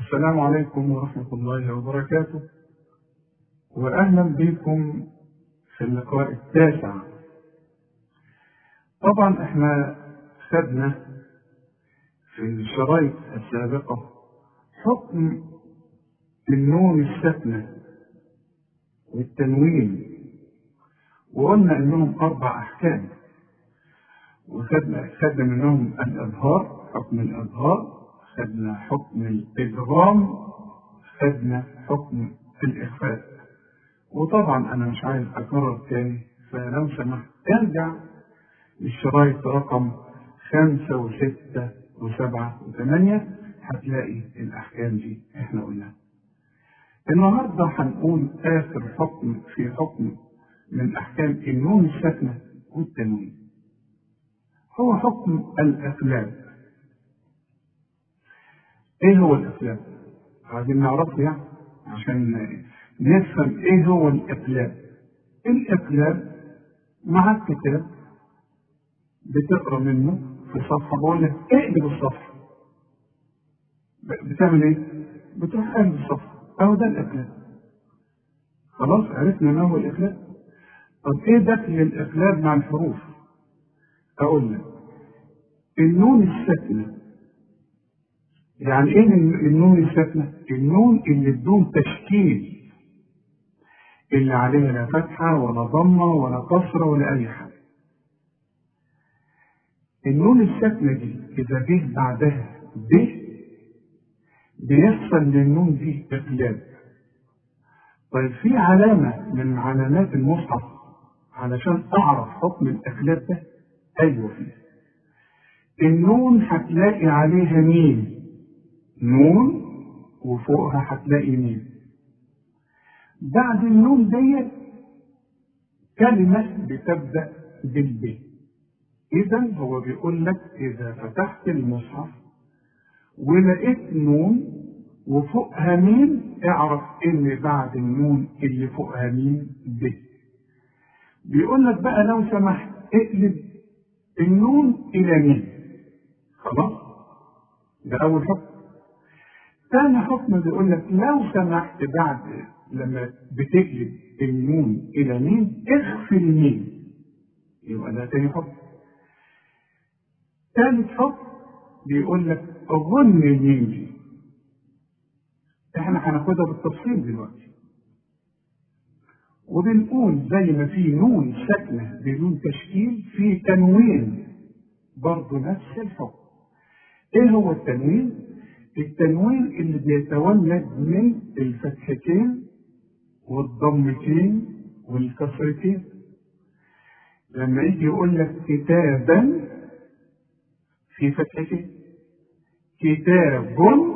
السلام عليكم ورحمة الله وبركاته وأهلا بكم في اللقاء التاسع طبعا احنا خدنا في الشرايط السابقة حكم النون الساكنة والتنوين وقلنا انهم اربع احكام وخدنا خدنا منهم الابهار حكم الابهار خدنا حكم الادغام خدنا حكم الاخفاء وطبعا انا مش عايز اكرر تاني فلو سمحت ارجع للشرايط رقم خمسة وستة وسبعة وثمانية هتلاقي الأحكام دي احنا قلناها. النهارده هنقول آخر حكم في حكم من أحكام النون الساكنة والتنوين. هو حكم الأقلام. إيه هو الأقلام؟ عايزين نعرفه يعني عشان نفهم إيه هو الأقلام. الأقلام معاك كتاب بتقرا منه في صفحه بقول لك اقلب الصفحه بتعمل ايه؟ بتروح قلب الصفحه اهو ده الاقلاب خلاص عرفنا ما هو الاقلاب طب ايه دخل الاقلاب مع الحروف؟ اقول لك النون الساكنه يعني ايه النون الساكنه؟ النون اللي بدون تشكيل اللي عليها لا فتحه ولا ضمه ولا كسره ولا اي حاجه النون الساكنة دي إذا جه بعدها ب بيحصل للنون دي إقلاب. طيب في علامة من علامات المصحف علشان أعرف حكم الإقلاب ده؟ أيوه فيه. النون هتلاقي عليها ميم. نون وفوقها هتلاقي ميم. بعد النون ديت كلمة بتبدأ بالب. إذا هو بيقول لك إذا فتحت المصحف ولقيت نون وفوقها ميم اعرف إن بعد النون اللي فوقها ميم ب. بيقول لك بقى لو سمحت اقلب النون إلى ميم. خلاص؟ ده أول حكم. ثاني حكم بيقول لك لو سمحت بعد لما بتقلب النون إلى ميم اخفي الميم. يبقى ده تاني حكم. ثالث حكم بيقول لك غن الميم دي احنا هناخدها بالتفصيل دلوقتي وبنقول زي ما في نون ساكنه بدون تشكيل في تنوين برضه نفس الحكم ايه هو التنوين التنوين اللي بيتولد من الفتحتين والضمتين والكسرتين لما يجي يقول لك كتابا في فتحتين كتاب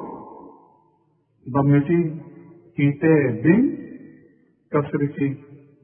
ضمتين كتاب كسرتين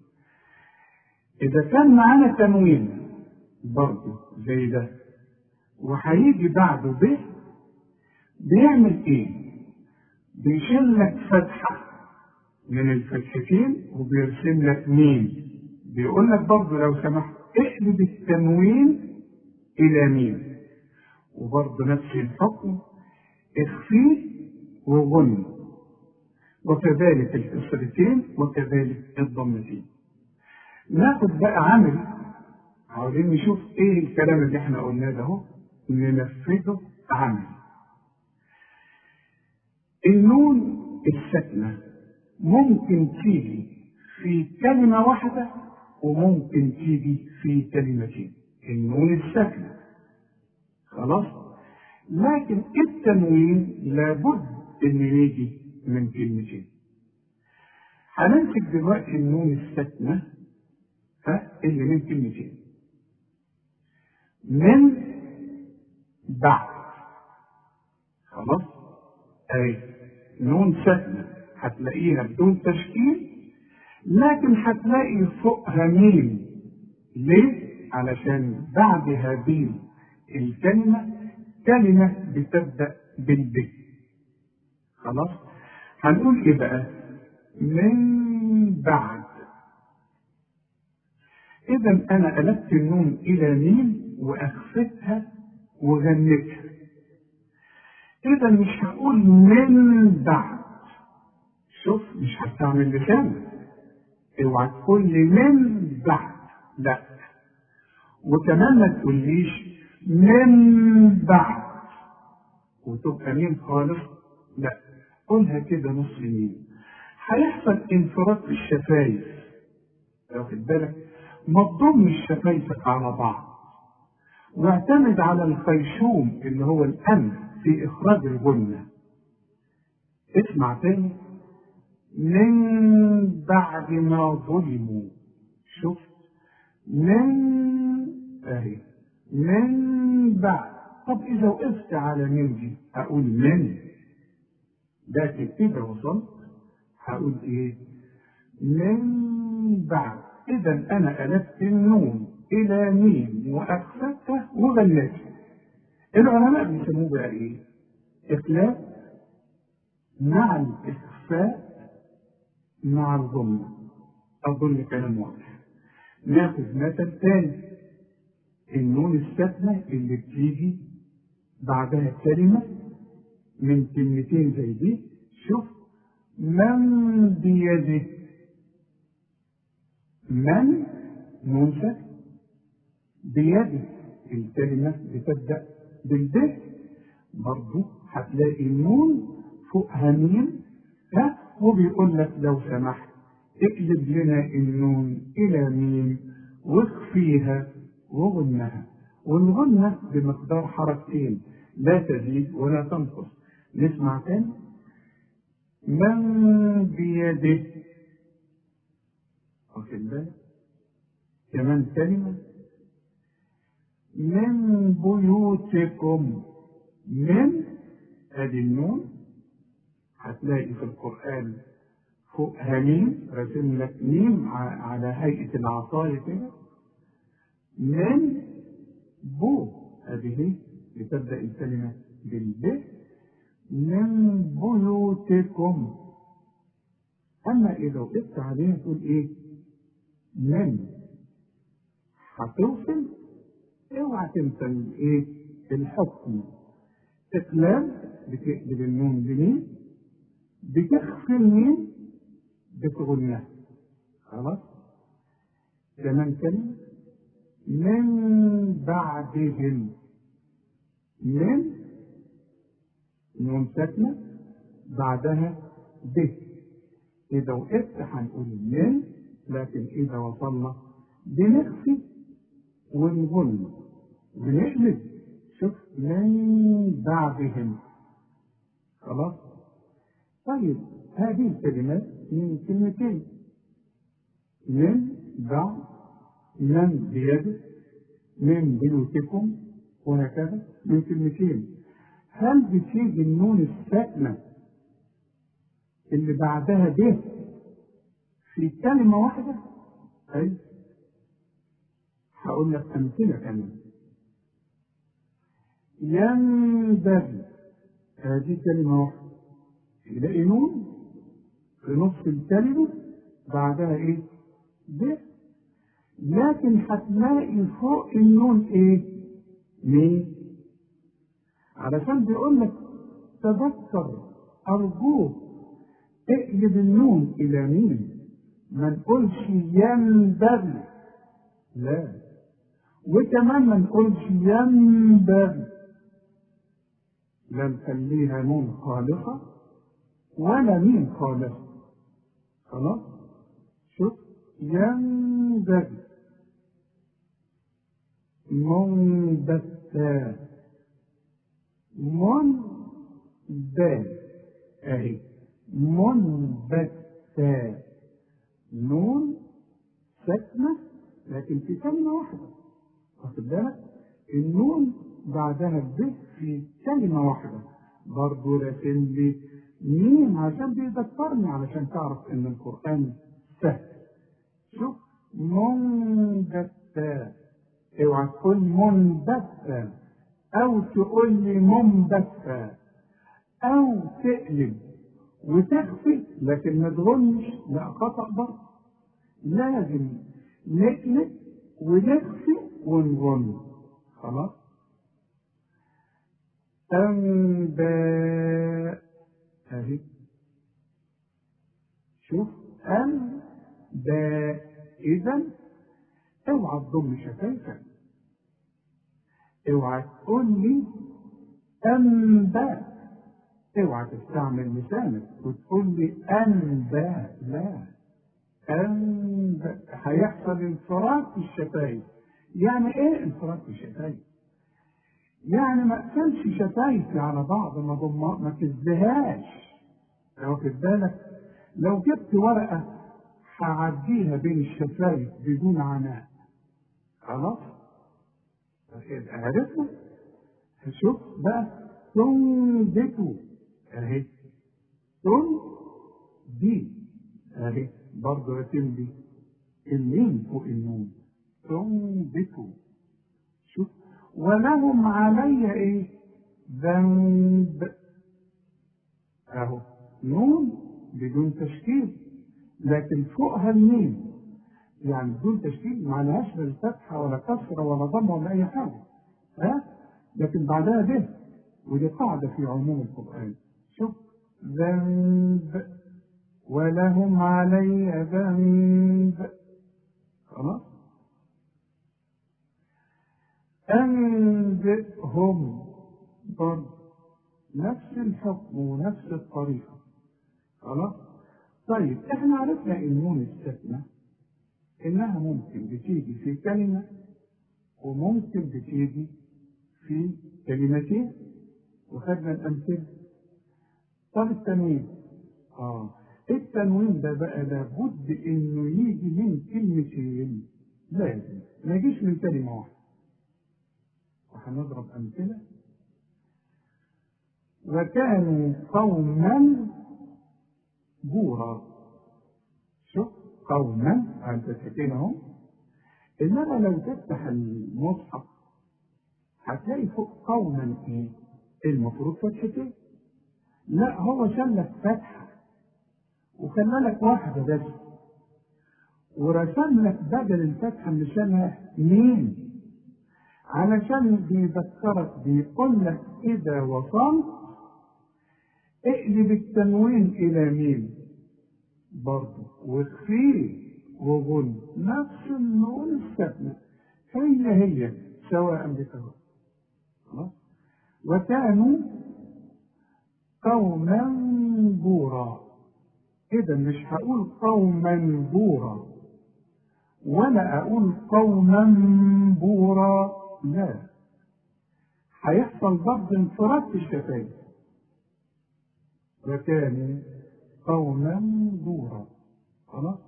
إذا كان معانا تنوين برضه زي ده وهيجي بعده ب بيعمل ايه؟ بيشيل لك فتحة من الفتحتين وبيرسم لك ميم بيقول لك برضه لو سمحت اقلب التنوين إلى ميم وبرضه نفس الحكم اخفيه وغن وكذلك الكسرتين وكذلك الضمتين ناخد بقى عمل عاوزين نشوف ايه الكلام اللي احنا قلناه ده اهو ننفذه عمل النون الساكنة ممكن تيجي في كلمة واحدة وممكن تيجي في كلمتين النون الساكنة خلاص لكن التنوين لابد ان يجي من كلمتين هنمسك دلوقتي النون الساكنه اللي من كلمتين من بعد خلاص اي نون ساكنه هتلاقيها بدون تشكيل لكن هتلاقي فوقها ميم ليه علشان بعد هذه الكلمة كلمة بتبدأ بالب خلاص هنقول ايه بقى من بعد اذا انا قلبت النون الى ميم واخفتها وغنتها إذا مش هقول من بعد شوف مش هستعمل لسان اوعى تقول لي من بعد لا وكمان ما تقوليش من بعد وتبقى مين خالص لا قولها كده نص يمين هيحصل انفراد في الشفايف واخد بالك ما تضمش شفايفك على بعض واعتمد على الخيشوم اللي هو الأنف في إخراج الغنة اسمع تاني من بعد ما ظلموا شفت من اهي من بعد طب اذا وقفت على من دي اقول من لكن كده وصلت هقول ايه من بعد اذا انا قلبت النون الى ميم واخفتها وغلتها العلماء بيسموه بقى ايه اقلاب مع الاخفاء مع الضمه اظن كلام واضح ناخد مثل تاني النون الساكنة اللي بتيجي بعدها كلمة من كلمتين زي دي شوف من بيده من نون ساكنة بيده الكلمة بتبدأ بالب برضه هتلاقي النون فوقها ميم ها وبيقول لك لو سمحت اقلب لنا النون إلى ميم واخفيها وغنها والغنة بمقدار حركتين لا تزيد ولا تنقص نسمع تاني من بيده واخد بالك كمان كلمة من بيوتكم من ادي النون هتلاقي في القرآن فوقها ميم راسم لك ميم على هيئة العصاية كده من بو هذه بتبدأ الكلمة بالب من بيوتكم أما إذا وقفت عليها تقول إيه؟ من هتوصل اوعى تنسى الايه؟ الحكم اقلام بتقلب النون بمين؟ بتخفي الميم بتغنها خلاص؟ كمان كلمة من بعدهم من نون ساكنة بعدها ب إذا وقفت هنقول من لكن إذا وصلنا بنخفي ونغن بنقلب شوف من بعدهم خلاص طيب هذه الكلمات من كلمتين من بعد من بيده من بيوتكم وهكذا من كلمتين هل بتيجي النون الساكنة اللي بعدها به في كلمة واحدة؟ أي هقول لك أمثلة كمان ينبغي هذه كلمة واحدة تلاقي نون في نص الكلمة بعدها إيه؟ ب لكن هتلاقي فوق النون إيه؟ مين؟ علشان بيقول لك تذكر أرجوك اقلب النون إلى مين؟ ما نقولش ينبغي لا وكمان ما نقولش ينبغي لا نخليها نون خالصة ولا مين خالصة خلاص شوف ينبغي منبتا منبت اهي منبتا نون ساكنة لكن في كلمة واحدة واخد بالك النون بعدها الب في كلمة واحدة برضه راسم لي مين عشان بيذكرني علشان تعرف ان القرآن سهل شوف منبتا اوعى تقول منبتا او تقول لي منبتا او تقلب وتخفي لكن ما تغنش لا خطأ برضه لازم نقلب ونخفي ونغن خلاص أنباء أهي شوف أنباء إذا اوعى تضم شفايفك اوعى تقول لي أنباء اوعى تستعمل لسانك وتقول لي أنباء لا أنباء هيحصل انفراد في الشفايف يعني ايه انفراد في الشفايف؟ يعني ما اقفلش شفايفي على بعض ما ضم ما تزهاش واخد بالك لو جبت ورقه هعديها بين الشفايف بدون عناء خلاص عرفنا شوف بقى تنبتوا اهي تن دي اهي برضه رسم دي الميم فوق النون تنبتوا شوف ولهم علي ايه ذنب اهو نون بدون تشكيل لكن فوقها الميم يعني بدون تشكيل ما لهاش لا فتحه ولا كسره ولا ضمه ولا اي حاجه ها لكن بعدها به ودي قاعده في عموم القران شوف ذنب ولهم علي ذنب خلاص أنبئهم برضه نفس الحكم ونفس الطريقة خلاص طيب احنا عرفنا النون الساكنة انها ممكن بتيجي في كلمة وممكن بتيجي في كلمتين وخدنا الأمثلة طب التنوين اه التنوين ده بقى لابد انه يجي من كلمتين لازم ما يجيش من كلمة واحدة وهنضرب أمثلة وكانوا قوما بورا شوف قوما عن فتحتين اهو انما لو تفتح المصحف هتلاقي فوق قوما ايه المفروض فتحتين لا هو شال لك فتحه وخلى لك واحده بس ورسم لك بدل الفتحه اللي شالها مين علشان بيذكرك بيقول لك اذا وصلت اقلب التنوين الى ميم برضه واخفيه وغن نفس النون الساكنه هي هي سواء بسواء خلاص وكانوا قوما بورا اذا مش هقول قوما بورا ولا اقول قوما بورا لا هيحصل برضه انفراد في الشفايف وكانوا قوما بورا خلاص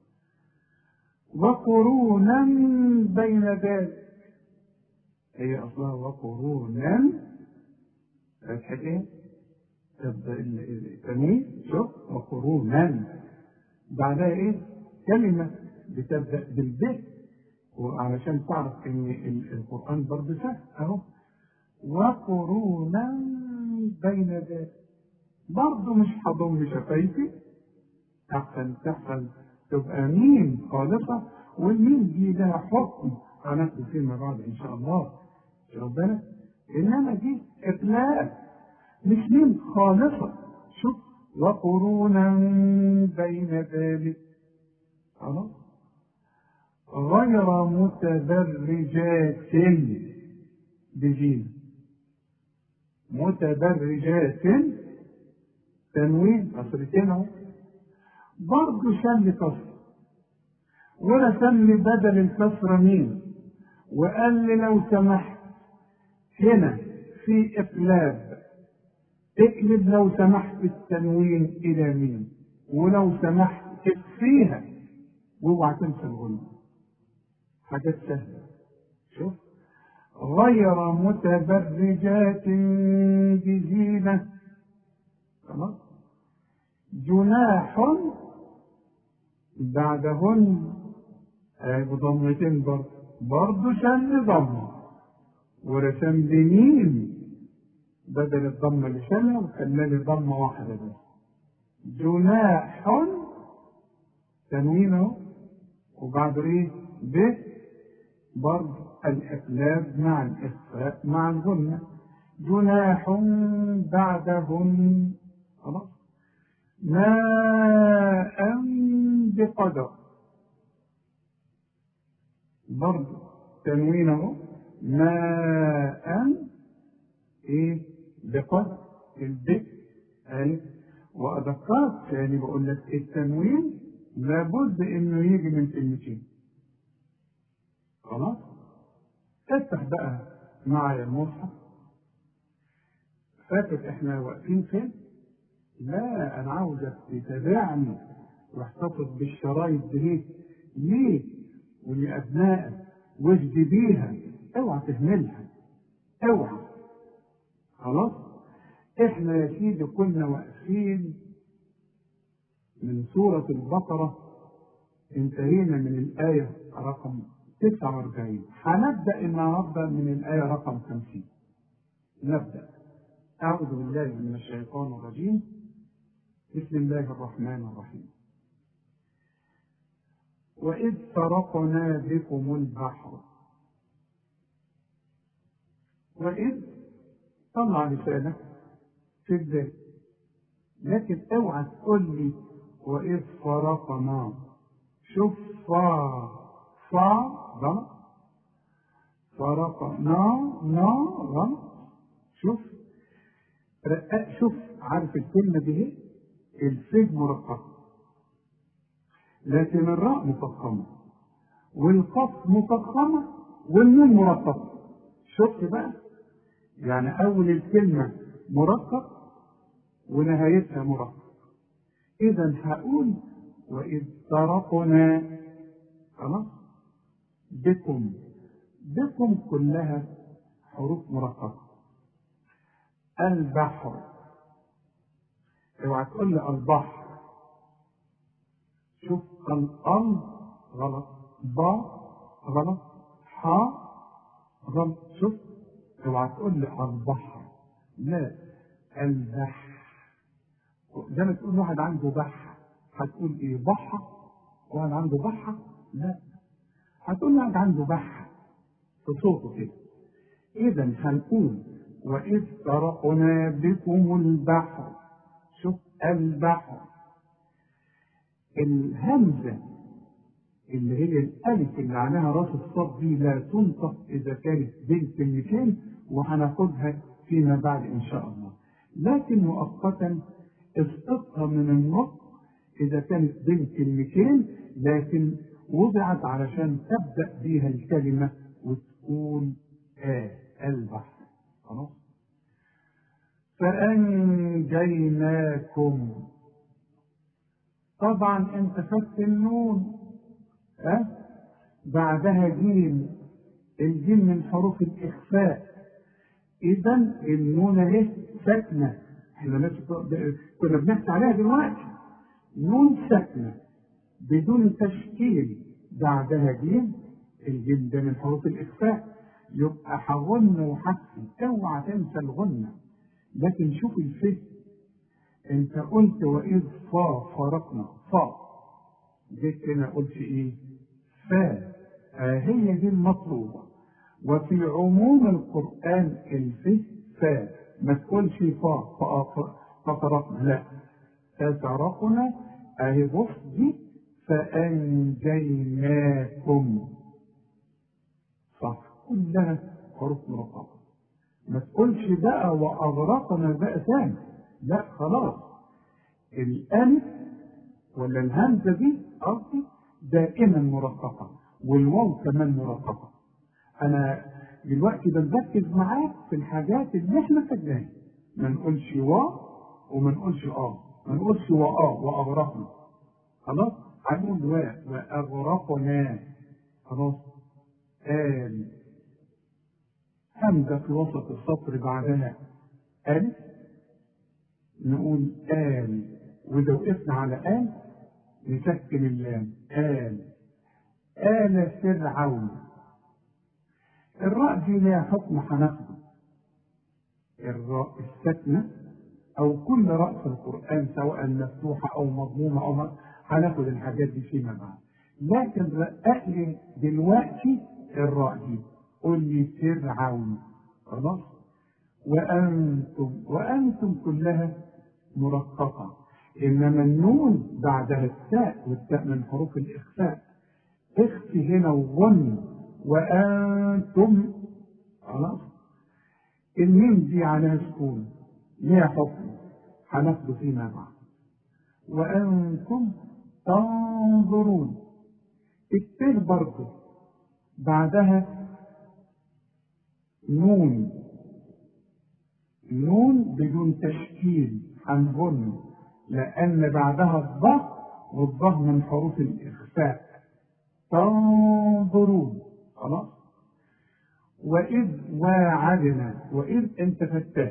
وقرونا بين ذلك هي اصلها وقرونا فتحة ايه؟ التنوين شوف وقرونا بعدها ايه؟ كلمة بتبدأ بالب وعلشان تعرف ان القرآن برضه سهل اهو وقرونا بين ذلك برضه مش هضم شفايفي احسن تحصل تبقى ميم خالصة والميم دي لها حكم هناخده فيما بعد ان شاء الله ربنا انما دي اطلاق مش ميم خالصة شوف وقرونا بين ذلك خلاص غير متبرجات بجيم متبرجات تنوين قصرتين اهو برضه شل كسر ورسم لي بدل الكسرة مين وقال لي لو سمحت هنا في اقلاب اقلب لو سمحت التنوين الى مين ولو سمحت اخفيها واوعى تنسى الغنى حاجات سهله شوف غير متبرجات بزينه خلاص جناح بعدهن بضمتين برضه برضه شل ضمه ورسم لي ميم بدل الضمه اللي شالها وخلى لي ضمه واحده بس جناح تنوين اهو وبعده ايه ب برضه الاقلاب مع الاخفاء مع الغنه جناح بعدهن خلاص ماء بقدر برضه تنوينه ماء ايه بقدر الذكر ألف وأذكرت يعني بقول لك التنوين لابد إنه يجي من كلمتين خلاص افتح بقى معايا المصحف فاكر احنا واقفين فين؟ لا انا عاوزك تتابعني واحتفظ بالشرايط دي ليه؟ ولابنائك واجدي بيها اوعى تهملها اوعى خلاص؟ احنا يا سيدي كنا واقفين من سورة البقرة انتهينا من الآية رقم 49 هنبدأ النهارده من الآية رقم 50 نبدأ أعوذ بالله من الشيطان الرجيم بسم الله الرحمن الرحيم وإذ فرقنا بكم البحر وإذ طلع لسانك في الذات لكن اوعى تقول لي وإذ فرقنا شوف فا فا غلط فرقنا نا غلط شوف رقاق شوف عارف الكلمة دي ايه؟ الفيج مرققة لكن الراء مفخمة والقاف مفخمة والنون مرققة شفت بقى؟ يعني أول الكلمة مرقق ونهايتها مرقق إذا هقول وإذ طرقنا خلاص بكم بكم كلها حروف مرققة البحر اوعى تقول لي البحر شوف الأم غلط با غلط ح غلط شوف اوعى تقول لي البحر لا البحر زي ما تقول واحد عنده بحر هتقول ايه بحر واحد عنده بحر لا هتقول واحد عنده بحر في صوته كده اذا هنقول وإذ طرقنا بكم البحر شوف البحر الهمزة اللي هي الألف اللي عليها راس الصاد دي لا تنطق إذا كانت بين كلمتين وهناخدها فيما بعد إن شاء الله لكن مؤقتا اسقطها من النطق إذا كانت بين كلمتين لكن وضعت علشان تبدأ بها الكلمة وتقول آه البحر خلاص فأنجيناكم طبعا انت خدت النون أه؟ بعدها جيم الجيم من حروف الإخفاء إذا النون اهي ساكنة احنا كنا بنحكي عليها دلوقتي نون ساكنة بدون تشكيل بعدها جيم الجيم ده من حروف الإخفاء يبقى حغن وحسن اوعى تنسى الغنة لكن شوف الفه انت قلت واذ فا فرقنا فا جيت هنا قلت ايه فا آه هي دي المطلوبة وفي عموم القرآن الفه فا ما تقولش فا ففرقنا لا ففرقنا اهي بص دي فأنجيناكم صح كلها حروف مرققة ما تقولش بقى وأغرقنا بقى ثاني لا خلاص الألف ولا الهمزة دي قصدي دائما مرققة والواو كمان مرققة أنا دلوقتي بركز معاك في الحاجات اللي احنا خدناها ما نقولش وا وما نقولش اه ما نقولش واه وأغرقنا خلاص هنقول وا وأغرقنا خلاص آل همزة في وسط السطر بعدها ألف نقول آل وإذا وقفنا على آل نسكن اللام آل آل فرعون الراء دي ليها حكم هناخده الراء الساكنة أو كل راء في القرآن سواء مفتوحة أو مضمومة أو هناخد الحاجات دي فيما بعد لكن رقق لي دلوقتي الراء دي قول لي فرعون خلاص وأنتم وأنتم كلها مرققة إنما النون بعدها التاء والتاء من حروف الإخفاء اخفي هنا وظن وأنتم خلاص الميم دي عليها سكون ليها حكم هناخده فيما بعد وأنتم تنظرون التاء برضه بعدها نون نون بدون تشكيل هنظن لأن بعدها الضغط والضغط من حروف الإخفاء تنظرون خلاص وإذ واعدنا وإذ أنت فتاه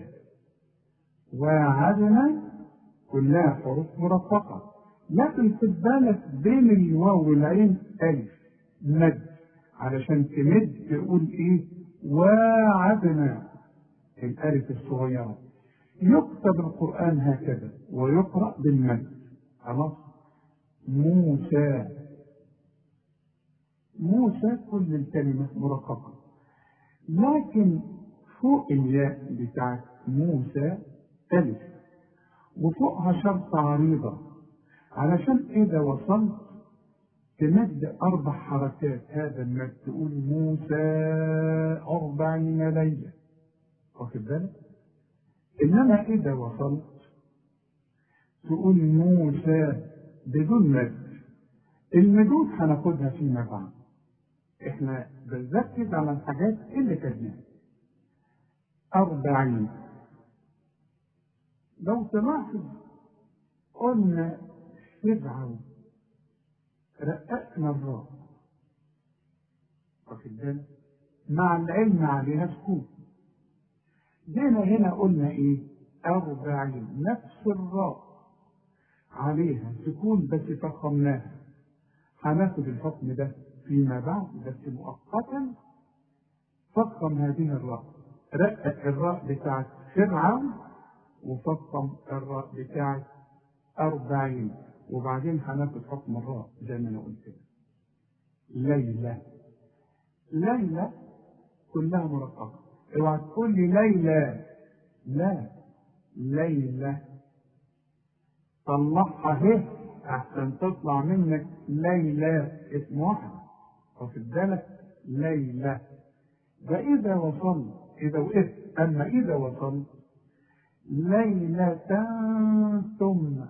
واعدنا كلها حروف مرفقة لكن خد بالك بين الواو والعين ألف مد علشان تمد تقول إيه واعدنا الألف الصغيرة يكتب القرآن هكذا ويقرأ بالمد خلاص موسى موسى كل الكلمة مرققة لكن فوق الياء بتاعت موسى ألف وفوقها شرطة عريضة علشان إذا وصلت تمد أربع حركات هذا المد تقول موسى أربعين ليلة واخد بالك؟ إنما إذا وصلت تقول موسى بدون مد المدود هناخدها فيما بعد احنا بنركز على الحاجات اللي كاتبينها أربعين لو تلاحظ قلنا سبعة رققنا الراء واخد بالك مع العلم عليها سكون جينا هنا قلنا ايه أربعين نفس الراء عليها سكون بس فخمناها هناخد الحكم ده فيما بعد بس مؤقتا فخم هذه الراء رقق الراء بتاعت فرعون وفخم الراء بتاعت أربعين وبعدين هناخد حكم الراء زي ما أنا قلت كده ليلة ليلة كلها مرققة اوعى تقول لي ليلى لا ليلة طلعها اهي احسن تطلع منك ليلى اسم واحد واخد بالك ليلى ده اذا وصلت اذا وقفت اما اذا وصلت ليلة ثم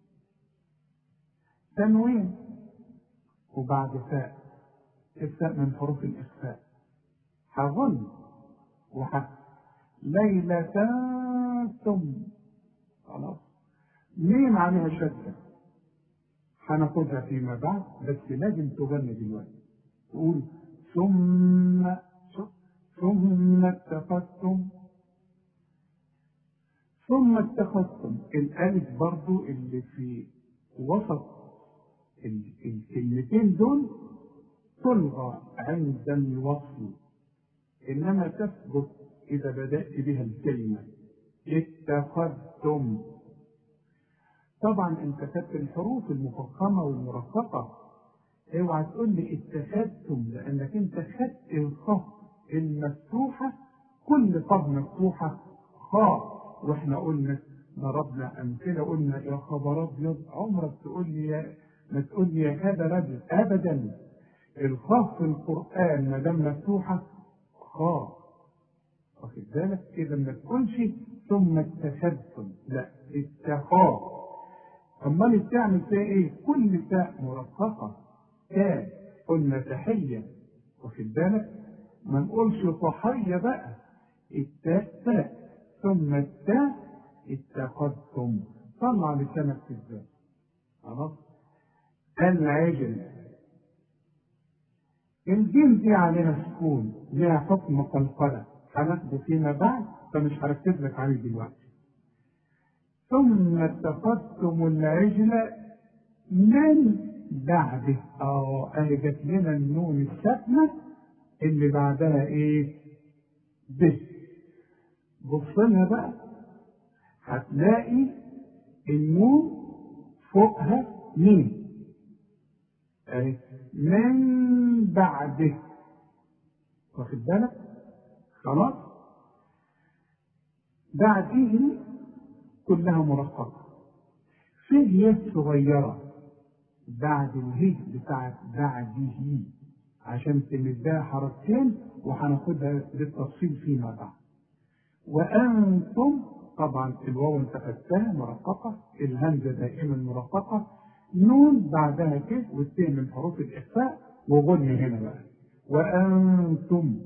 تنوين وبعد فاء الفاء من حروف الإخفاء هظن وح ليلة ثم خلاص مين عليها شدة هناخدها فيما بعد بس لازم تغني دلوقتي تقول ثم ثم اتخذتم ثم اتخذتم الألف برضو اللي في وسط الكلمتين دول تلغى عند الوصل إنما تثبت إذا بدأت بها الكلمة اتخذتم طبعا انت خدت الحروف المفخمة والمرققة اوعى تقول لي اتخذتم لانك انت خدت الخاء المفتوحة كل قاف مفتوحة خاء واحنا قلنا ضربنا امثله قلنا يا خبر ابيض عمرك تقول لي يا ما تقول لي يا هذا رجل ابدا الخاء في القران ما دام مفتوحه خاء واخد بالك اذا ما تقولش ثم اتخذتم لا اتخاذ امال تعمل فيها ايه كل تاء مرققه تاء قلنا تحيه واخد بالك ما نقولش تحيه بقى التاء تاء ثم التاء اتخذتم طلع لسانك في الذات خلاص العجل الجيم دي عليها سكون لها حكم قلقلة هناخده فيما بعد فمش هركز لك عليه دلوقتي ثم اتخذتم العجل من بعده اه اهي جت لنا النون الساكنه اللي بعدها ايه به بص لها بقى هتلاقي النون فوقها مين اهي من بعده واخد بالك خلاص بعده كلها مرققة فيه يد صغيرة بعد الهي بتاعت بعده عشان تمدها حركتين وهناخدها بالتفصيل فيما بعد وأنتم طبعا الواو انت خدتها مرققة الهمزة دائما مرققة نون بعدها ك والتاء من حروف الإخفاء وغني هنا بقى وأنتم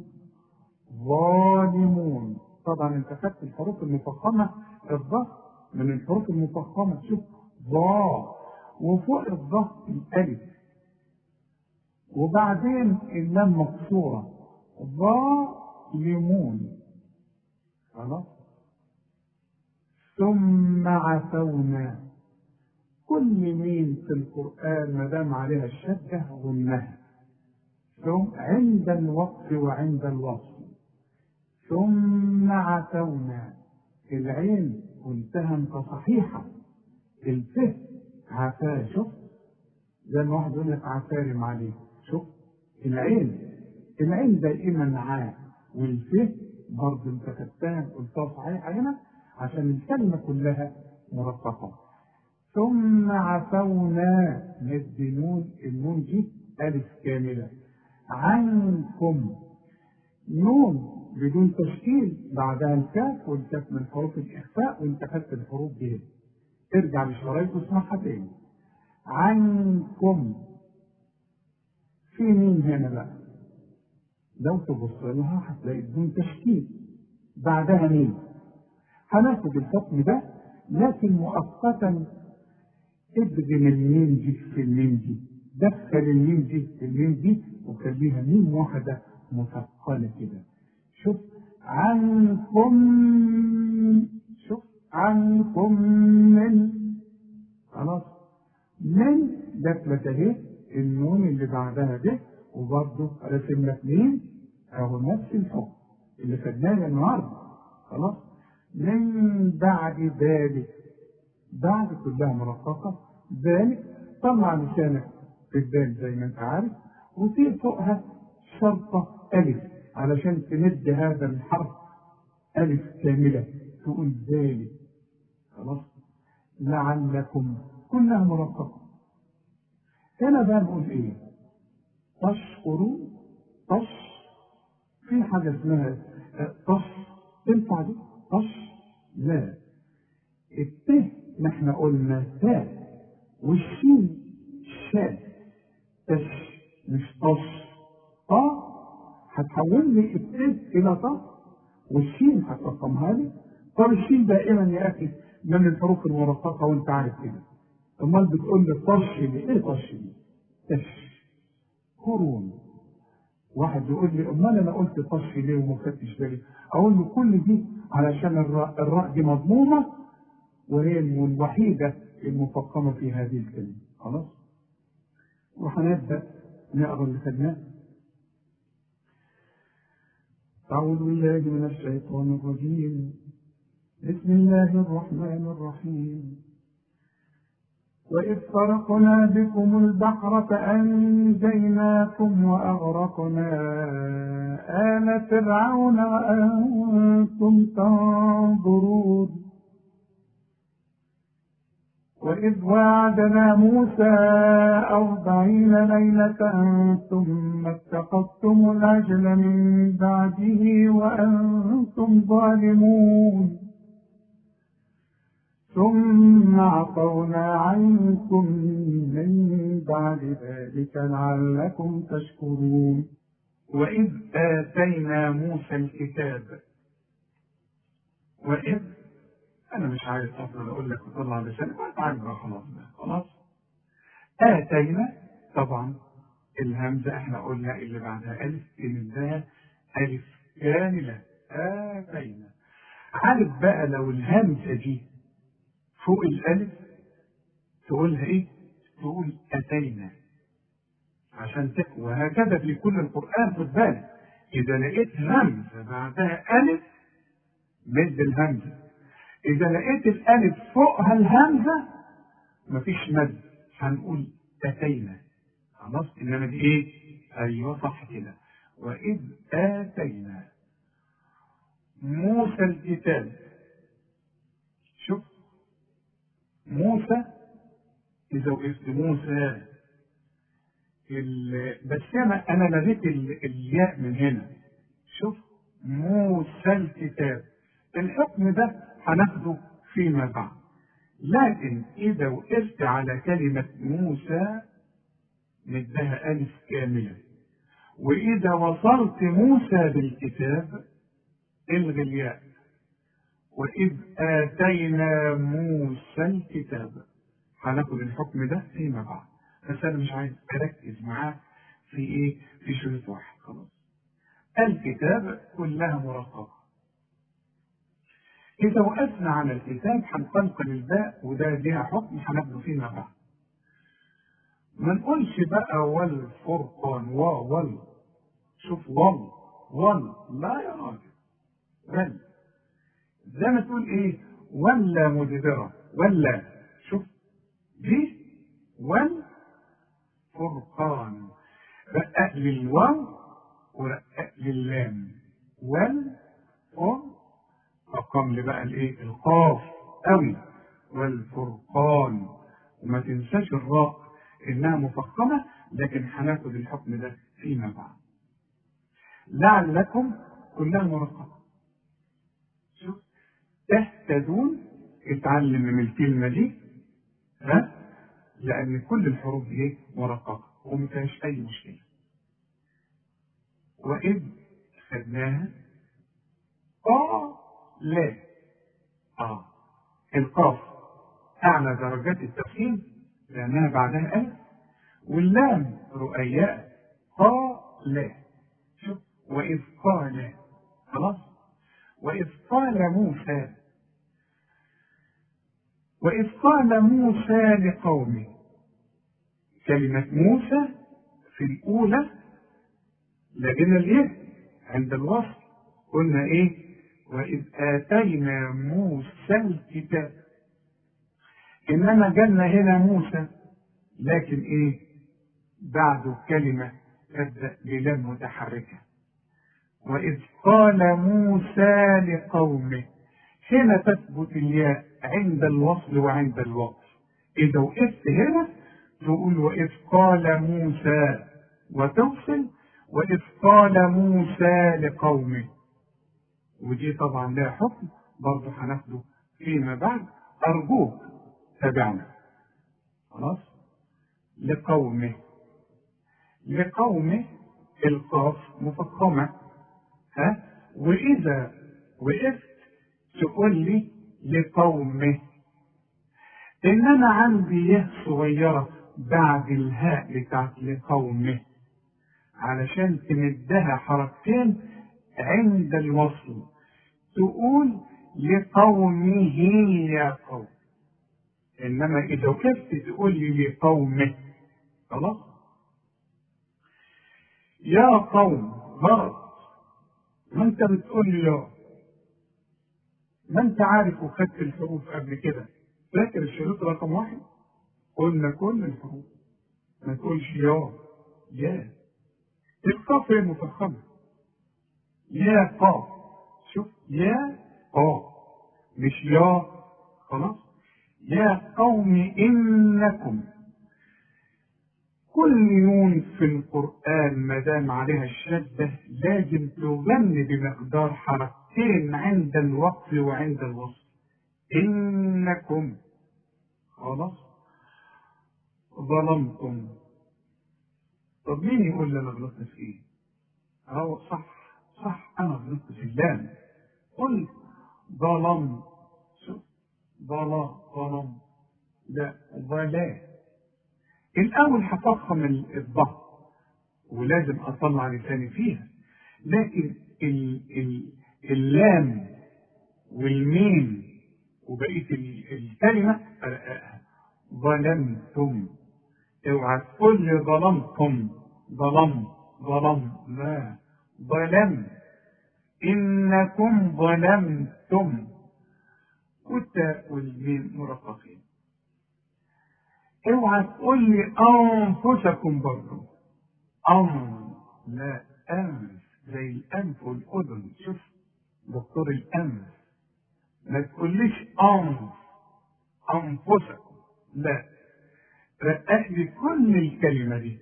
ظالمون طبعا انت خدت الحروف المفخمة الضغط من الحروف المفخمة شوف ظا وفوق الضغط الألف وبعدين اللام مكسورة ظالمون خلاص ثم عفونا كل مين في القرآن ما دام عليها الشدة غنها ثم عند الوقف وعند الوصف ثم عفونا العين قلتها انت صحيحة الفه عفاه شوف زي ما واحد يقول لك عفارم عليه شوف العين العين دائما عا والفه برضه انت خدتها قلتها صحيحة هنا عشان الكلمة كلها مرققة ثم عفونا مد نون النون دي ألف كاملة عنكم نون بدون تشكيل بعدها الكاف والكاف من حروف الإخفاء وانت خدت الحروف دي ارجع للشرايط واسمعها تاني عنكم في مين هنا بقى لو تبص لها هتلاقي بدون تشكيل بعدها مين هناخد الحكم ده لكن مؤقتا ادغم الميم دي في الميم دي دخل الميم دي في الميم دي وخليها ميم واحدة مثقلة كده شوف عنكم شوف عنكم من خلاص من دخلت اهي النون اللي بعدها ده وبرضه رسم لك مين اهو نفس الحكم اللي خدناه النهارده خلاص من بعد ذلك بعد كلها مرققة ذلك طلع لسانك في الدال زي ما انت عارف وفي فوقها شرطة ألف علشان تمد هذا الحرف ألف كاملة تقول ذلك خلاص لعلكم كلها مرققة هنا بقى نقول ايه تشكروا تش في حاجة اسمها تش تنفع دي تش لا الت ما احنا قلنا تاء والشين شاء تش مش تش طا هتحول لي الت الى طا والشين هترقمها لي طب الشين دائما يا اخي من الحروف المرققه وانت عارف كده امال بتقول لي طش لي ايه طش لي تش قرون واحد يقول لي امال انا قلت طش ليه وما خدتش بالي اقول له كل دي علشان الراء, الراء دي مضمومه وهي الوحيده المفخمه في هذه الكلمه خلاص وهنبدا نقرا اللي خدناه أعوذ بالله من الشيطان الرجيم بسم الله الرحمن الرحيم وإذ فرقنا بكم البحر فأنجيناكم وأغرقنا آل فرعون وأنتم تنظرون وإذ وعدنا موسى أربعين ليلة ثم اتخذتم العجل من بعده وأنتم ظالمون ثم عفونا عنكم من بعد ذلك لعلكم تشكرون وإذ آتينا موسى الكتاب وإذ أنا مش عايز أفضل أقول لك وطلع لسانك وأنت عارف بقى خلاص بقى خلاص آتينا طبعا الهمزة احنا قلنا اللي بعدها ألف إنها ألف كاملة آتينا عارف بقى لو الهمزة دي فوق الألف تقولها إيه؟ تقول أتينا عشان ت... وهكذا في كل القرآن خد بالك إذا لقيت همزة بعدها ألف مد الهمزة إذا لقيت الألف فوقها الهمزة مفيش مد هنقول أتينا خلاص إنما دي إيه؟ أيوه صح كده وإذ آتينا موسى الكتاب شوف موسى إذا وقفت موسى بس أنا أنا لغيت الياء من هنا شوف موسى الكتاب الحكم ده هناخده فيما بعد لكن إذا وقفت على كلمة موسى ندها ألف كاملة وإذا وصلت موسى بالكتاب الغي الياء وإذ آتينا موسى الكتاب هناخد الحكم ده فيما بعد بس أنا مش عايز أركز معاه في إيه؟ في شريط واحد خلاص الكتاب كلها مرقبة إذا وقفنا على الكتاب هنقلقل الباء وده ليها حكم هناخده فيما بعد ما نقولش بقى والفرقان و وال شوف وال وال لا يا راجل وال زي ما تقول ايه ولا مدبرة ولا شوف دي وال فرقان رقق للواو ورقق لللام وال فر رقم لي بقى الايه القاف قوي والفرقان وما تنساش الراء انها مفخمه لكن هناخد الحكم ده فيما بعد لعلكم كلها مرققه شوف تهتدون اتعلم من الكلمه دي ها لان كل الحروف دي مرققه وما فيهاش اي مشكله واذ خدناها اه لا اه القاف اعلى درجات التفخيم لانها بعدها الف واللام رؤياء قال شوف واذ قال خلاص واذ قال موسى واذ قال موسى لقومه كلمة موسى في الأولى لقينا اليه عند الوصل قلنا ايه وإذ آتينا موسى الكتاب إنما جالنا هنا موسى لكن إيه بعده كلمة تبدأ بلام متحركة وإذ قال موسى لقومه هنا تثبت الياء عند الوصل وعند الوقف إذا وقفت هنا تقول وإذ قال موسى وتوصل وإذ قال موسى لقومه ودي طبعا لها حكم برضه هناخده فيما بعد أرجوك تابعنا خلاص لقومه لقومه القاف مفخمة ها وإذا وقفت تقول لي لقومه إنما عندي يه صغيرة بعد الهاء بتاعت لقومه علشان تمدها حركتين عند الوصل تقول لقومه يا قوم انما اذا وقفت تقول لي لقومه خلاص يا قوم غلط ما انت بتقول لي يا ما انت عارف وخدت الحروف قبل كده فاكر الشريط رقم واحد قلنا كل الحروف ما تقولش يا يا القاف هي مفخمه يا قاف شوف يا قاف مش يا خلاص يا قوم إنكم كل نون في القرآن ما دام عليها الشدة لازم تغني بمقدار حركتين عند الوقف وعند الوصل إنكم خلاص ظلمتم طب مين يقول لي أنا غلطت في إيه؟ أهو صح صح أنا غلطت في اللام قل ظلم شوف ظلا ظلم لا ظلا الأول هفخم الضغط ولازم أطلع لساني فيها لكن ال ال اللام والميم وبقية الكلمة ظلمتم اوعى تقول لي ظلمتم ظلم ظلم لا ظلم إنكم ظلمتم والتاء والميم مرققين اوعى تقول لي انفسكم برضه ان لا انف زي الانف والاذن شوف دكتور الانف ما تقوليش أنف أنفسكم لا رقق لي كل الكلمة دي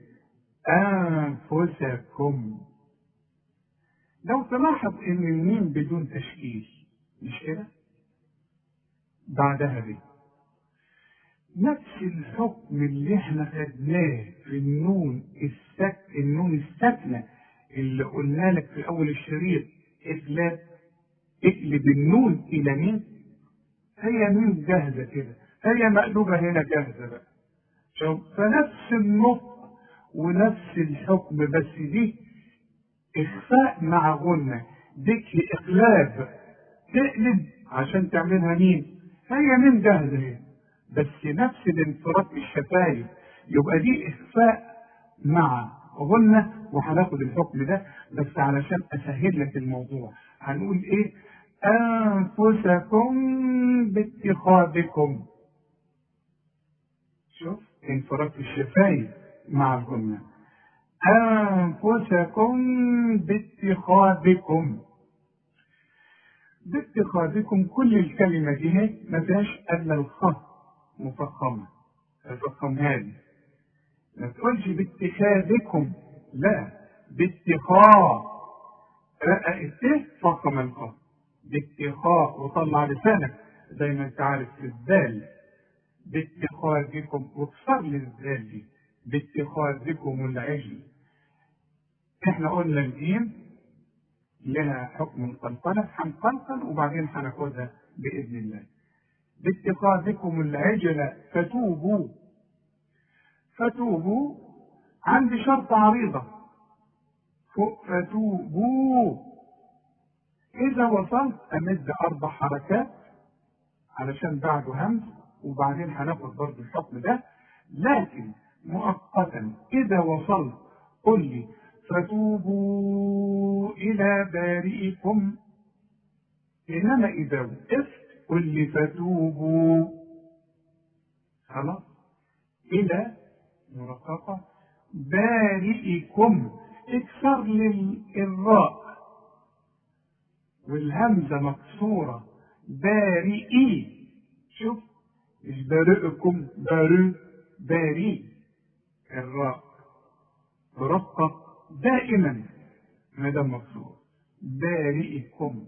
أنفسكم لو تلاحظ إن الميم بدون تشكيل مش كده؟ بعدها دي نفس الحكم اللي احنا خدناه في النون السك النون الساكنه اللي قلنا لك في اول الشريط اقلب اقلب النون الى مين؟ هي مين جاهزه كده هي مقلوبه هنا جاهزه بقى شوف فنفس النطق ونفس الحكم بس دي اخفاء مع غنه ديك اقلاب تقلب عشان تعملها مين؟ هي مين جاهزه هي بس نفس الانفراد في الشفايف يبقى دي اخفاء مع غنة وهناخد الحكم ده بس علشان اسهل لك الموضوع هنقول ايه انفسكم باتخاذكم شوف انفراد في الشفايف مع الغنة انفسكم باتخاذكم باتخاذكم كل الكلمة دي ما فيهاش إلا الخط مفخمة تفخمها لي ما تقولش باتخاذكم لا باتخاذ رقق الت فخم الخط باتخاذ وطلع لسانك زي ما انت عارف في الذال باتخاذكم واكسر لي الذال دي باتخاذكم العجل احنا قلنا الجيم لها حكم القلقلة هنقلقل وبعدين هناخدها بإذن الله باتخاذكم العجل فتوبوا فتوبوا عندي شرط عريضة فتوبوا إذا وصلت أمد أربع حركات علشان بعده همز وبعدين هناخد برضه الحكم ده لكن مؤقتا إذا وصلت قل لي فتوبوا إلى بارئكم إنما إذا وقفت قل لي فتوبوا خلاص إلى مرققة بارئكم اكسر للراء والهمزة مكسورة بارئي شوف مش بارئكم بارئ بارئ الراء مرقق دائما ما دام مكسور بارئكم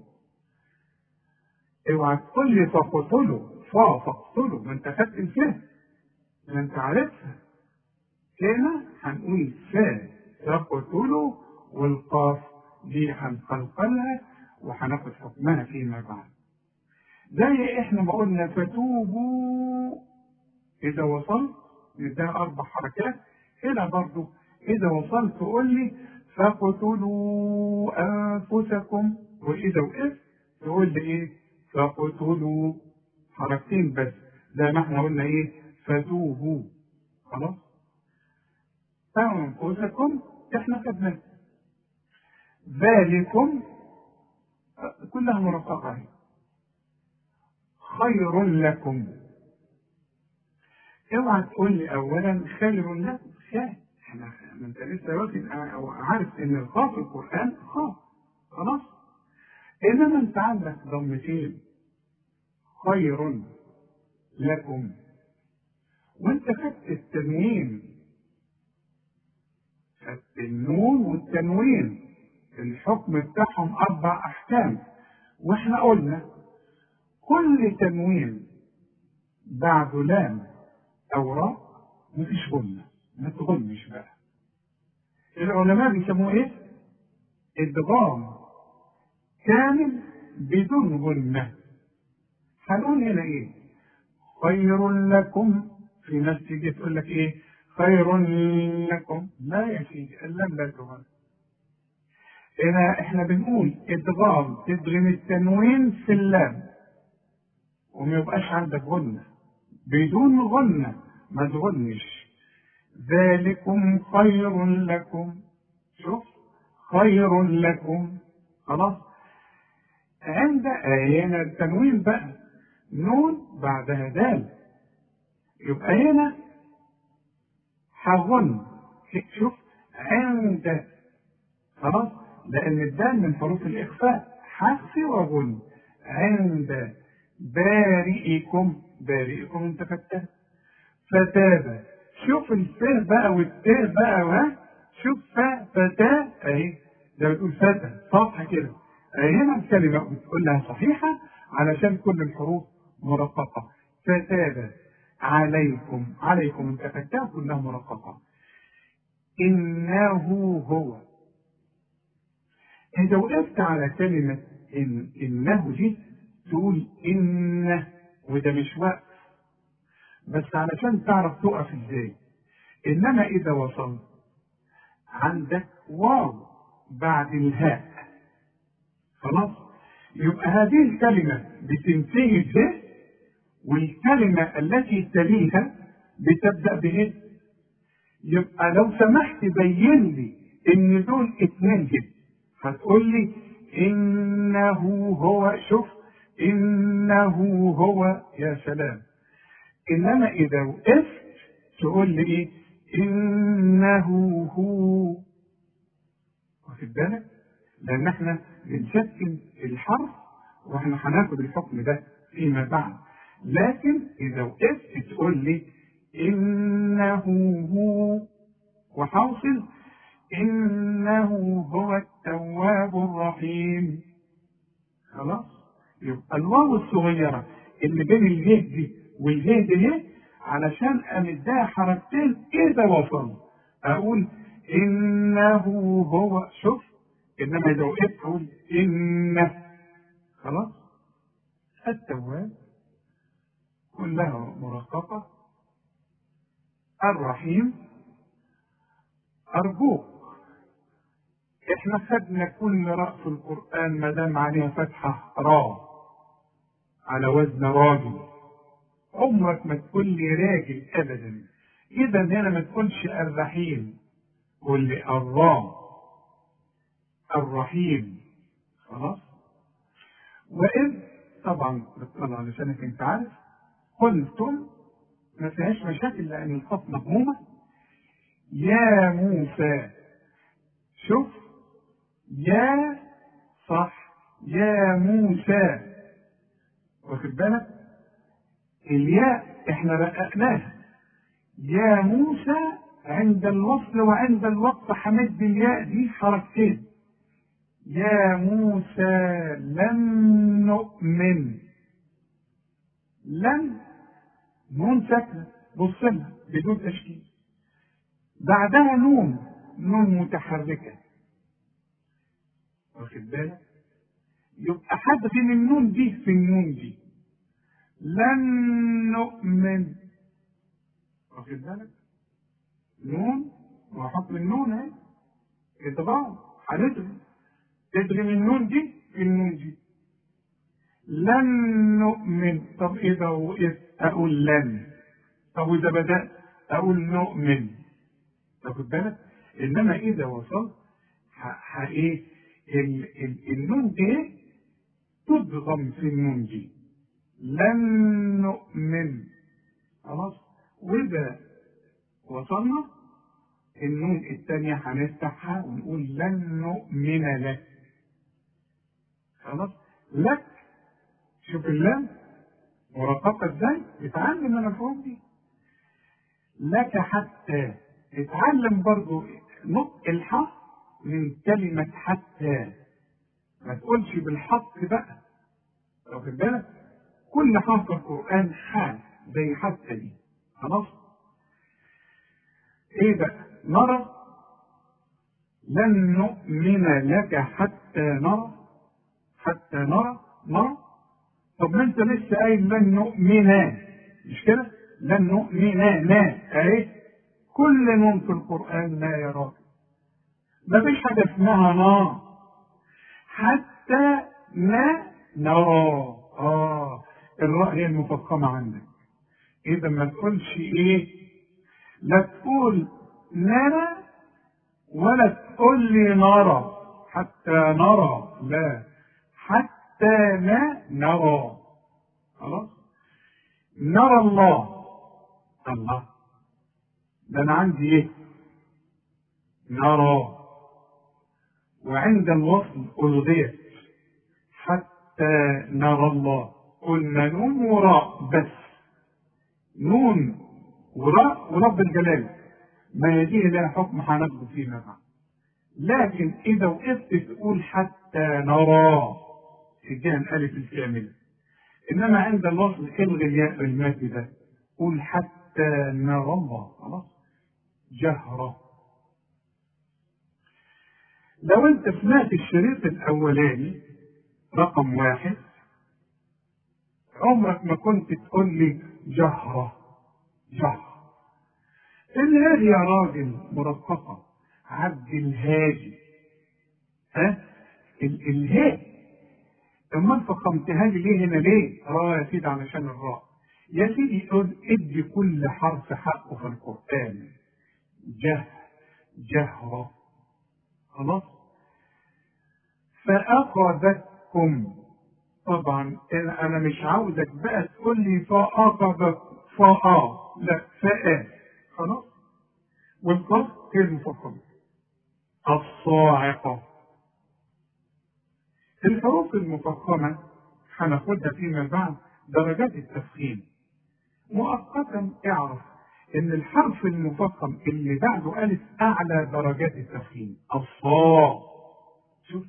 اوعى تقول لي فاقتلوا فا فاقتلوا ما انت خدت الفهم ما انت عارفها هنا هنقول فا فاقتلوا والقاف دي هنقلقلها وهناخد حكمها فيما بعد زي احنا ما قلنا فتوبوا اذا وصلت نديها اربع حركات هنا برضو اذا وصلت تقول لي فاقتلوا انفسكم واذا وقفت تقول لي ايه فاقتلوا حركتين بس زي ما احنا قلنا ايه فتوبوا خلاص أنفسكم احنا خدناه ذلكم كلها مرققة اهي خير لكم اوعى تقول لي اولا خير لكم خير احنا ما انت لسه واخد او عارف ان الخاء في القران خاء خلاص انما انت عندك ضمتين خير لكم وانت خدت التنوين خدت النون والتنوين الحكم بتاعهم اربع احكام واحنا قلنا كل تنوين بعده لام او راء مفيش غنة ما تغنش بقى العلماء بيسموه ايه؟ ادغام كامل بدون غنة هنقول هنا ايه؟ خير لكم في ناس تيجي تقول لك ايه؟ خير لكم لا يا سيدي اللام لا تغن هنا احنا بنقول ادغام تدغم التنوين في اللام وما يبقاش عندك غنة بدون غنة ما تغنش ذلكم خير لكم شوف خير لكم خلاص عند هنا التنوين بقى نون بعدها دال يبقى هنا هغن شوف عند خلاص لأن الدال من حروف الإخفاء حذف وغن عند بارئكم بارئكم انت خدتها فتاب شوف الفاء بقى والتاء بقى ها شوف فاء فتاة اهي ده بتقول فتى صح كده اهي هنا الكلمة بتقول لها صحيحة علشان كل الحروف مرققة فتاب عليكم عليكم انت خدتها كلها مرققة إنه هو إذا وقفت على كلمة إن إنه دي تقول إن وده مش وقف بس علشان تعرف تقف إزاي إنما إذا وصلت عندك واو بعد الهاء خلاص يبقى هذه الكلمة بتنتهي به والكلمة التي تليها بتبدأ به يبقى لو سمحت بين لي ان دول اتنين جد هتقول لي انه هو شوف انه هو يا سلام انما اذا وقفت تقول لي ايه انه هو واخد بالك لان احنا بنشكل الحرف واحنا هناخد الحكم ده فيما بعد لكن اذا وقفت تقول لي انه هو وحوصل انه هو التواب الرحيم خلاص يبقى الواو الصغيره اللي بين الهيه دي والهيه دي علشان امدها حركتين اذا وصلوا اقول انه هو شوف انما اذا وقفت اقول انه خلاص التواب كلها مرققه الرحيم ارجوك احنا خدنا كل راس القران ما دام عليها فتحه را على وزن راجل عمرك ما تقول لي راجل ابدا اذا هنا ما تقولش الرحيم قول لي الرام الرحيم خلاص وإذ طبعا بتطلع علشانك انت عارف قلتم ما فيهاش مشاكل لان الخط مضمومه يا موسى شوف يا صح يا موسى واخد بالك الياء احنا رققناها يا موسى عند الوصل وعند الوقت حمد الياء دي حركتين يا موسى لن نؤمن لن نون ساكنة بص لها بدون تشكيل بعدها نون نون متحركة واخد بالك يبقى حذف النون دي في النون دي لن نؤمن واخد بالك نون وحكم النون اهي اضغام هنضرب تدري من النون دي في النون دي لن نؤمن طب اذا وقفت اقول لن طب اذا بدات اقول نؤمن تاخد بالك انما اذا وصلت ح ايه النون دي تدغم في النون دي لن نؤمن خلاص واذا وصلنا النون الثانية هنفتحها ونقول لن نؤمن لك خلاص لك شوف اللام مرققة ازاي اتعلم من الحروف دي لك حتى اتعلم برضو نطق الحق من كلمة حتى ما تقولش بالحق بقى واخد بالك كل حرف في القرآن حال زي حتى دي خلاص ايه بقى نرى لن نؤمن لك حتى نرى حتى نرى نرى طب ما انت لسه قايل لن نؤمن مش كده لن نؤمن نا اهي كل نون في القران لا يا راجل ما فيش حاجه اسمها نا حتى نا نرى اه الراء هي المفخمه عندك اذا ما تقولش ايه لا تقول نرى ولا تقول لي نرى حتى نرى لا حتى لا نرى خلاص نرى الله الله ده انا عندي ايه نرى وعند الوصل ألغيت حتى نرى الله قلنا نون وراء بس نون وراء ورب الجلال ما يديه لها حكم هناخده فيما بعد لكن اذا وقفت تقول حتى نرى الجهه الالف الكامله انما عند الوصل الغي الياء المادي ده قول حتى نرى الله خلاص جهرة لو انت سمعت الشريط الاولاني رقم واحد عمرك ما كنت تقول لي جهرة جهرة الهادي يا راجل مرققة عبد الهادي ها الهاء اما انت فخمتها لي ليه هنا ليه؟ اه يا سيدي علشان الراء يا سيدي يقول ادي كل حرف حقه في القرآن جه جهرة خلاص فأخذتكم طبعا انا مش عاوزك بقى تقول لي فأخذت فأ لا فأ خلاص والقصد كلمة فقط الصاعقة الحروف المفخمة هناخدها فيما بعد درجات التفخيم مؤقتا اعرف ان الحرف المفخم اللي بعده الف اعلى درجات التفخيم الصاء شوف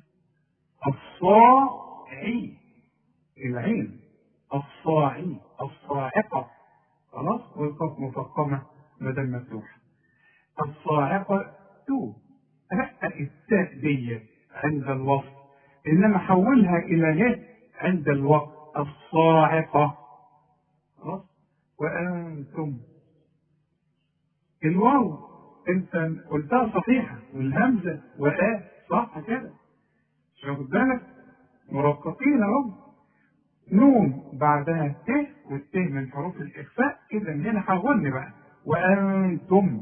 الصاعي العين الصاعي الصاعقة خلاص والقاف مفخمة بدل مفتوح الصاعقة تو رقق التاء دي عند الوصف انما حولها الى ه عند الوقت الصاعقة خلاص وانتم الواو انت قلتها صحيحة والهمزة وآ صح كده مش واخد بالك مرققين اهو نون بعدها ت والت من حروف الاخفاء اذا هنا حولني بقى وانتم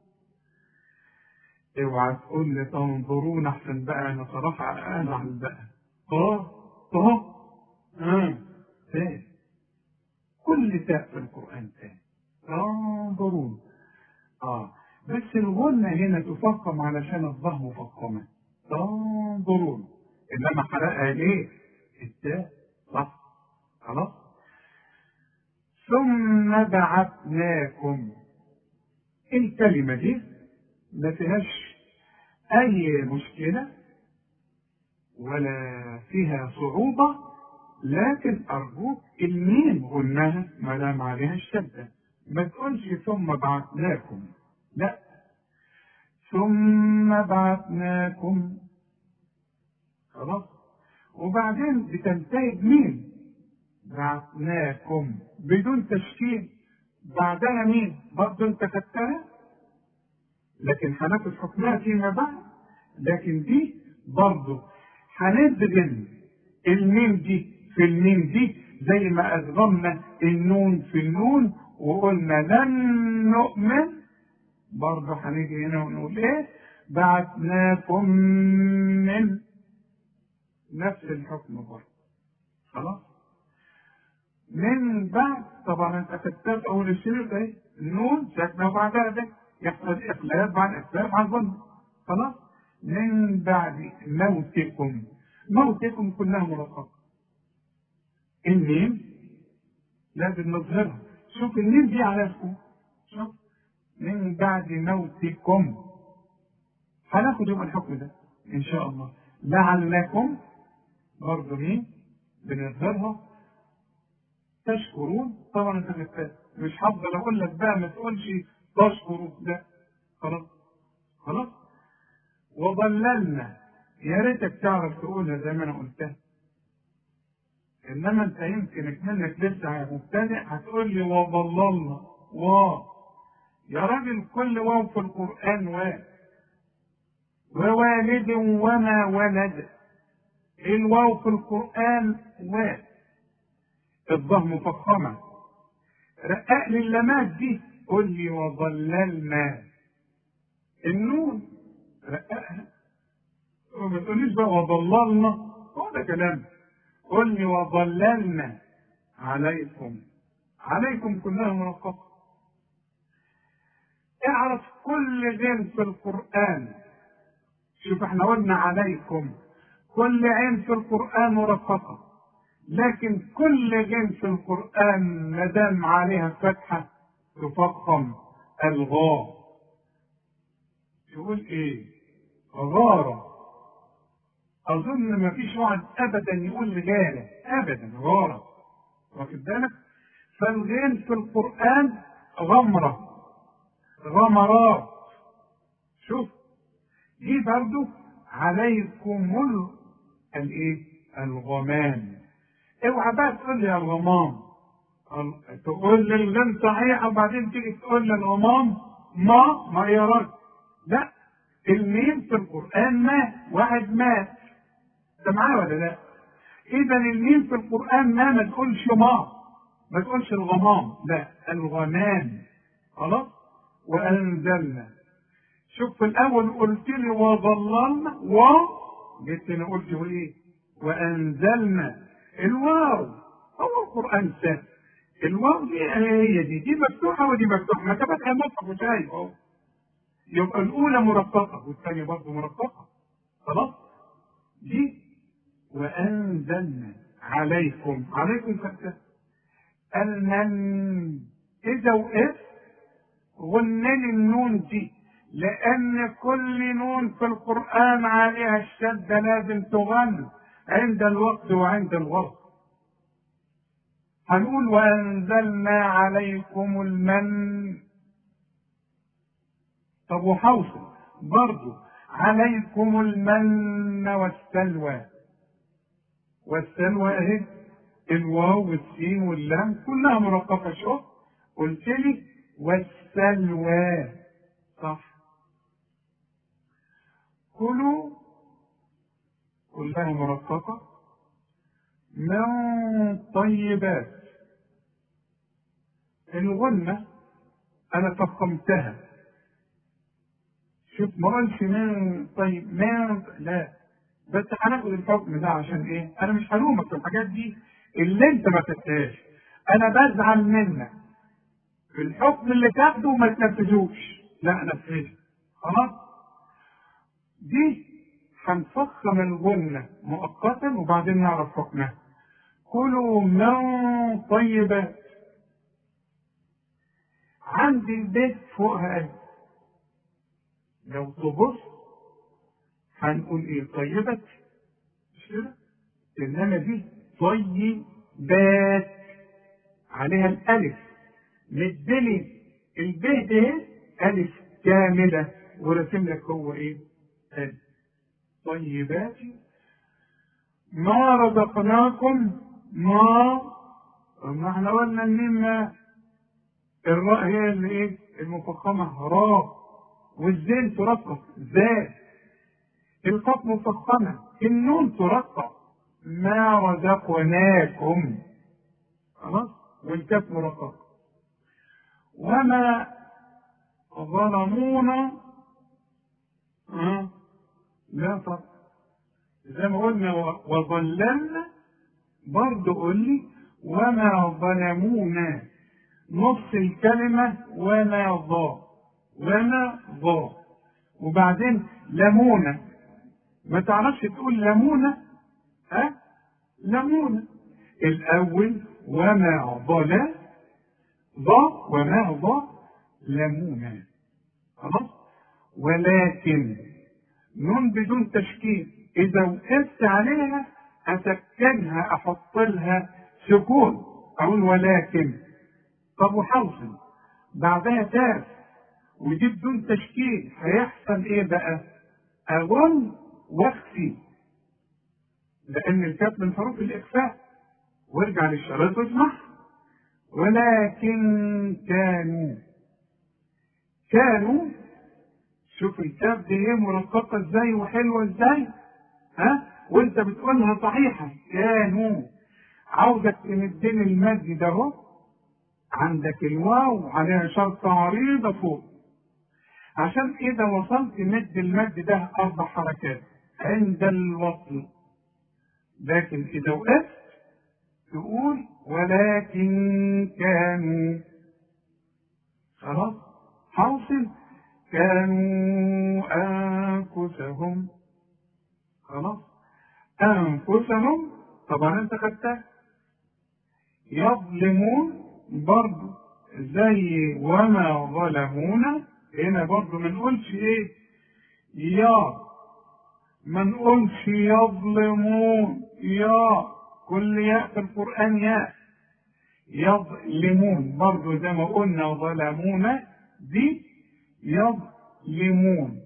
اوعى تقول لي تنظرون احسن بقى انا صراحه ازعل بقى طه طه اه تاء كل تاء في القران تاء تنظرون اه بس الغنة هنا تفخم علشان الظه مفخمة تنظرون انما حرقها ليه؟ التاء صح خلاص ثم بعثناكم الكلمة دي ما فيهاش أي مشكلة ولا فيها صعوبة لكن أرجوك الميم غناها ما دام عليها الشدة ما تقولش ثم بعثناكم لا ثم بعثناكم خلاص وبعدين بتنتهي بمين بعثناكم بدون تشكيل بعدها مين برضه انت خدتها لكن هناخد حكمها فيما بعد لكن دي برضه هندغم الميم دي في الميم دي زي ما ادغمنا النون في النون وقلنا لن نؤمن برضه هنيجي هنا ونقول ايه بعثناكم من نفس الحكم برضه خلاص من بعد طبعا انت تكتب اول الشريط ايه النون ساكنه بعدها ده يحصل اقلاب بعد اقلاب عن ظن خلاص من بعد موتكم موتكم كلها مرققه الميم لازم نظهرها شوف الميم دي على سكون شوف من بعد موتكم هناخد يوم الحكم ده ان شاء الله لعلكم برضه مين بنظهرها تشكرون طبعا انت خدتها مش هفضل اقول لك بقى ما تقولش تشكروا لا خلاص خلاص وضللنا يا ريتك تعرف تقولها زي ما انا قلتها انما انت يمكن منك لسه مبتدئ هتقول لي وضللنا واو يا راجل كل واو في القران واو ووالد وما ولد الواو في القران واو الضه مفخمه رقق لي اللمات دي قل لي وظللنا النون رققها وما تقوليش بقى وظللنا هو ده كلام قل لي وظللنا عليكم عليكم كلها مرققة اعرف كل غين في القرآن شوف احنا قلنا عليكم كل عين في القرآن مرققة لكن كل غين في القرآن ما دام عليها فتحة تفخم الغاء تقول ايه غارة اظن ما فيش واحد ابدا يقول غالة ابدا غارة واخد بالك فالغين في القرآن غمرة غمرات شوف دي برضو عليكم الايه الغمام اوعى بقى تقول لي الغمام تقول لي الغم صحيح وبعدين تيجي تقول لي الغمام ما ما يراك لا الميم في القرآن مات واحد مات انت معايا ولا لا؟ إذا الميم في القرآن ما ما تقولش ما ما تقولش الغمام لا الغمام خلاص وأنزلنا شوف في الأول قلت لي وظللنا و جيت أنا قلت إيه؟ وأنزلنا الواو هو القرآن سهل الواو دي هي دي دي مفتوحة ودي مفتوحة ما تبقى مفتوح وشايف أهو يبقى الأولى مرققة والثانية برضه مرققة خلاص دي وأنزلنا عليكم عليكم فتاة المن إذا وقفت غنى لي النون دي لأن كل نون في القرآن عليها الشدة لازم تغن عند الوقت وعند الغرق هنقول وأنزلنا عليكم المن طب وحوصل برضو عليكم المن والسلوى والسلوى اهي الواو والسين واللام كلها مرققة شوف قلت لي والسلوى صح كلوا كلها مرققة من طيبات الغنة أنا فخمتها شوف ما قالش من طيب من لا بس هناخد الحكم ده عشان ايه؟ انا مش هلومك في الحاجات دي اللي انت ما خدتهاش انا بزعل منك في الحكم اللي تاخده ما تنفذوش لا نفذه خلاص دي هنفخم الغنة مؤقتا وبعدين نعرف حكمها كلوا من طيبات عندي البيت فوقها ألف لو تبص هنقول ايه طيبت مش كده انما دي طيبات عليها الالف مدلي البه ده الف كامله ورسم لك هو ايه الف طيبات ما رزقناكم ما ما احنا قلنا الميم الراء هي اللي ايه المفخمه راء والزين ترقق زاد القاف مفخمة النون ترقق ما رزقناكم خلاص والكاف مرقق وما ظلمونا أه؟ لا فرق زي ما قلنا وظللنا برضه قول لي وما ظلمونا نص الكلمة وما ضاء وما ضاء وبعدين لمونة ما تعرفش تقول لمونة ها لمونة الأول وما ضل ضاء وما ضاء لمونة خلاص ولكن نون بدون تشكيل إذا وقفت عليها أسكنها أحط لها سكون أقول ولكن طب وحوصل بعدها تاء ودي بدون تشكيل هيحصل ايه بقى؟ أظن واخفي لأن الكاف من حروف الإخفاء وارجع للشريط واسمع ولكن كانوا كانوا شوف الكاف دي ايه مرققة ازاي وحلوة ازاي ها وانت بتقولها صحيحة كانوا عاوزك تمدني المد ده اهو عندك الواو عليها شرطة عريضة فوق عشان إذا وصلت مد المد ده أربع حركات عند الوصل لكن إذا وقفت تقول ولكن كانوا خلاص حاصل كانوا أنفسهم خلاص أنفسهم طبعا أنت خدتها يظلمون برضه زي وما ظلمونا هنا برضه ما نقولش ايه يا ما نقولش يظلمون يا كل ياء في القرآن ياء يظلمون برضه زي ما قلنا ظلمونا دي يظلمون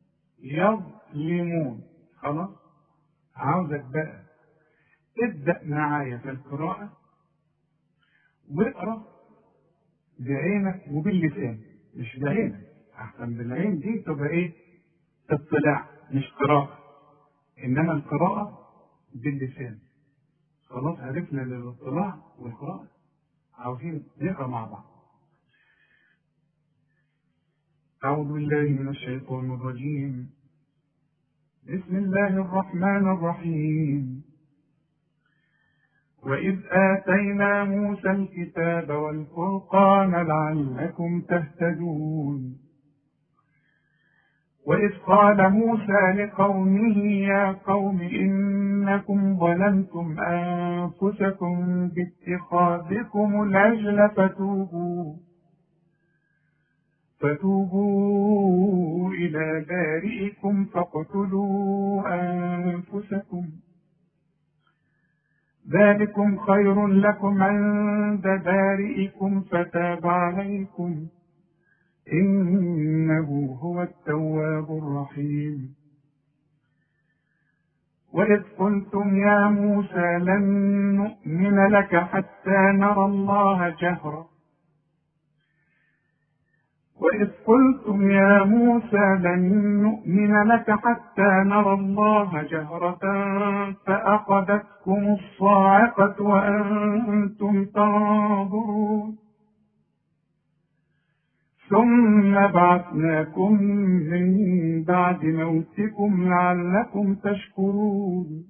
يظلمون خلاص عاوزك بقى ابدأ معايا في القراءة واقرأ بعينك وباللسان مش بعينك أحسن بالعين دي تبقى إيه؟ اطلاع مش قراءة إنما القراءة باللسان خلاص عرفنا الاطلاع والقراءة عاوزين نقرأ مع بعض أعوذ بالله من الشيطان الرجيم بسم الله الرحمن الرحيم وإذ آتينا موسى الكتاب والفرقان لعلكم تهتدون وإذ قال موسى لقومه يا قوم إنكم ظلمتم أنفسكم باتخاذكم العجل فتوبوا فتوبوا إلى بارئكم فاقتلوا أنفسكم ذلكم خير لكم عند بارئكم فتاب عليكم إنه هو التواب الرحيم وإذ قلتم يا موسى لن نؤمن لك حتى نرى الله جهرا وإذ قلتم يا موسى لن نؤمن لك حتى نرى الله جهرة فأخذتكم الصاعقة وأنتم تنظرون ثم بعثناكم من بعد موتكم لعلكم تشكرون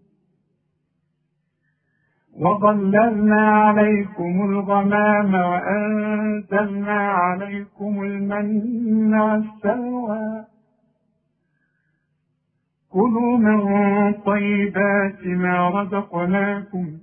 وظللنا عليكم الغمام وأنزلنا عليكم المن والسلوى كلوا من طيبات ما رزقناكم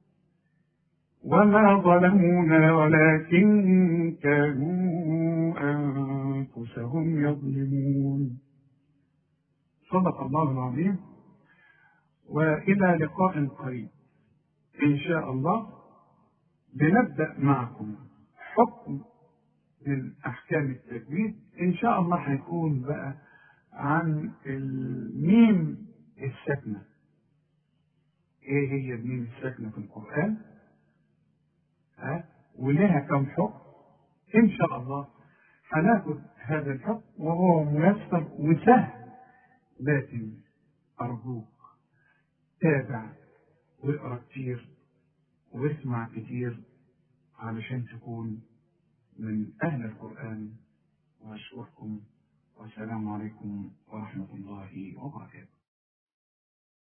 وما ظلمونا ولكن كانوا أنفسهم يظلمون صدق الله العظيم وإلى لقاء قريب إن شاء الله بنبدأ معكم حكم من أحكام التجويد إن شاء الله هيكون بقى عن الميم الساكنة إيه هي الميم الساكنة في القرآن ها ولها كم حكم إن شاء الله هناخد هذا الحكم وهو ميسر وسهل لكن أرجوك تابع واقرا كتير واسمع كتير علشان تكون من أهل القرآن وأشكركم والسلام عليكم ورحمة الله وبركاته